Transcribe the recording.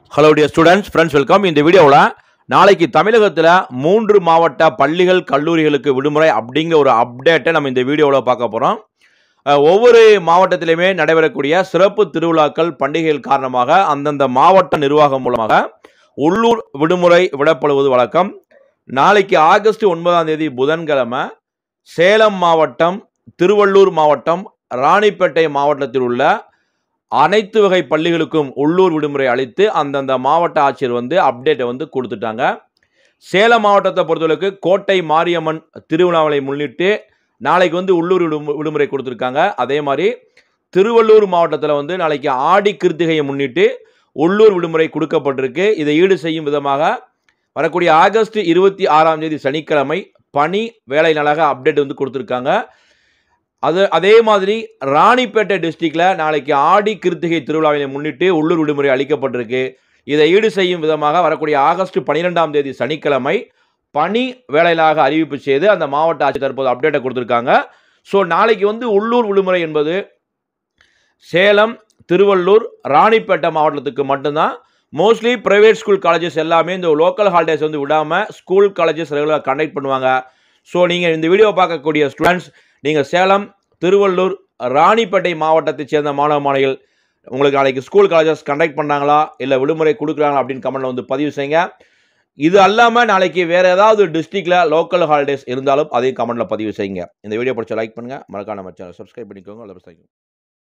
hello dear students friends welcome இந்த வீடியோவில் நாளைக்கு தமிழகத்தில் மூன்று மாவட்ட பள்ளிகள் கல்லூரிகளுக்கு விடுமுறை அப்படிங்கிற ஒரு அப்டேட்டை நம்ம இந்த வீடியோவில் பார்க்க போகிறோம் ஒவ்வொரு மாவட்டத்திலையுமே நடைபெறக்கூடிய சிறப்பு திருவிழாக்கள் பண்டிகைகள் காரணமாக அந்தந்த மாவட்ட நிர்வாகம் மூலமாக உள்ளூர் விடுமுறை விடப்படுவது வழக்கம் நாளைக்கு ஆகஸ்ட் ஒன்பதாம் தேதி புதன்கிழமை சேலம் மாவட்டம் திருவள்ளூர் மாவட்டம் ராணிப்பேட்டை மாவட்டத்தில் உள்ள அனைத்து வகை பள்ளிகளுக்கும் உள்ளூர் விடுமுறை அளித்து அந்தந்த மாவட்ட ஆட்சியர் வந்து அப்டேட்டை வந்து கொடுத்துட்டாங்க சேலம் மாவட்டத்தை பொறுத்தவரைக்கு கோட்டை மாரியம்மன் திருவிழாவை முன்னிட்டு நாளைக்கு வந்து உள்ளூர் விடுமு விடுமுறை கொடுத்துருக்காங்க அதே மாதிரி திருவள்ளூர் மாவட்டத்தில் வந்து நாளைக்கு ஆடி கிருத்திகையை முன்னிட்டு உள்ளூர் விடுமுறை கொடுக்கப்பட்டிருக்கு இதை ஈடு செய்யும் விதமாக வரக்கூடிய ஆகஸ்ட் இருபத்தி ஆறாம் தேதி சனிக்கிழமை பணி வேலை நாளாக அப்டேட் வந்து கொடுத்துருக்காங்க அது அதே மாதிரி ராணிப்பேட்டை டிஸ்ட்ரிக்டில் நாளைக்கு ஆடி கிருத்திகை திருவிழாவினை முன்னிட்டு உள்ளூர் விடுமுறை அளிக்கப்பட்டிருக்கு இதை ஈடு செய்யும் விதமாக வரக்கூடிய ஆகஸ்ட் பன்னிரெண்டாம் தேதி சனிக்கிழமை பணி வேலையிலாக அறிவிப்பு செய்து அந்த மாவட்ட ஆட்சியர் தற்போது அப்டேட்டை கொடுத்துருக்காங்க ஸோ நாளைக்கு வந்து உள்ளூர் விடுமுறை என்பது சேலம் திருவள்ளூர் ராணிப்பேட்டை மாவட்டத்துக்கு மட்டும்தான் மோஸ்ட்லி ப்ரைவேட் ஸ்கூல் காலேஜஸ் எல்லாமே இந்த லோக்கல் ஹாலிடேஸ் வந்து விடாமல் ஸ்கூல் காலேஜஸ் ரெகுலராக கண்டக்ட் பண்ணுவாங்க ஸோ நீங்கள் இந்த வீடியோ பார்க்கக்கூடிய ஸ்டூடெண்ட்ஸ் நீங்கள் சேலம் திருவள்ளூர் ராணிப்பேட்டை மாவட்டத்தைச் சேர்ந்த மாணவ மாணவிகள் உங்களுக்கு நாளைக்கு ஸ்கூல் காலேஜஸ் கண்டக்ட் பண்ணாங்களா இல்லை விடுமுறை கொடுக்குறாங்களா அப்படின்னு கமெண்ட்டில் வந்து பதிவு செய்யுங்க இது அல்லாமல் நாளைக்கு வேறு ஏதாவது டிஸ்ட்ரிக்டில் லோக்கல் ஹாலிடேஸ் இருந்தாலும் அதையும் கமெண்ட்டில் பதிவு செய்யுங்க இந்த வீடியோ பிடிச்ச லைக் பண்ணுங்கள் மறக்காம நம்ம சேனல் சப்ஸ்கிரைப் பண்ணிக்கோங்க அல்ல